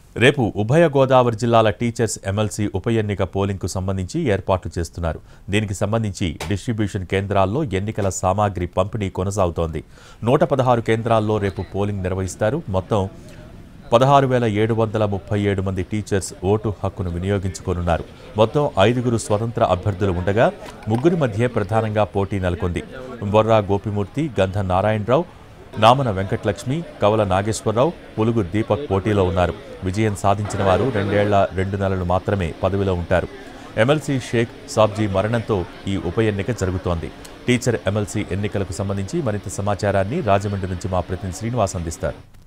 రేపు ఉభయ గోదావరి జిల్లాల టీచర్స్ ఎమ్మెల్సీ ఉప ఎన్నిక పోలింగ్కు సంబంధించి ఏర్పాట్లు చేస్తున్నారు దీనికి సంబంధించి డిస్ట్రిబ్యూషన్ కేంద్రాల్లో ఎన్నికల సామాగ్రి పంపిణీ కొనసాగుతోంది నూట పదహారు కేంద్రాల్లో రేపు పోలింగ్ నిర్వహిస్తారు మొత్తం పదహారు వేల ఏడు వందల ముప్పై ఏడు మంది టీచర్స్ ఓటు హక్కును వినియోగించుకోనున్నారు మొత్తం ఐదుగురు స్వతంత్ర అభ్యర్థులు ఉండగా ముగ్గురి మధ్య ప్రధానంగా పోటీ నెలకొంది బొర్రా గోపిమూర్తి గంధ నారాయణరావు నామన వెంకటలక్ష్మి కవల నాగేశ్వరరావు పులుగు దీపక్ పోటీలో ఉన్నారు విజయం సాధించిన వారు రెండేళ్ల రెండు నెలలు మాత్రమే పదవిలో ఉంటారు ఎమ్మెల్సీ షేక్ సాబ్జీ మరణంతో ఈ ఉప ఎన్నిక జరుగుతోంది టీచర్ ఎమ్మెల్సీ ఎన్నికలకు సంబంధించి మరింత సమాచారాన్ని రాజమండ్రి నుంచి మా ప్రతినిధి శ్రీనివాస్ అందిస్తారు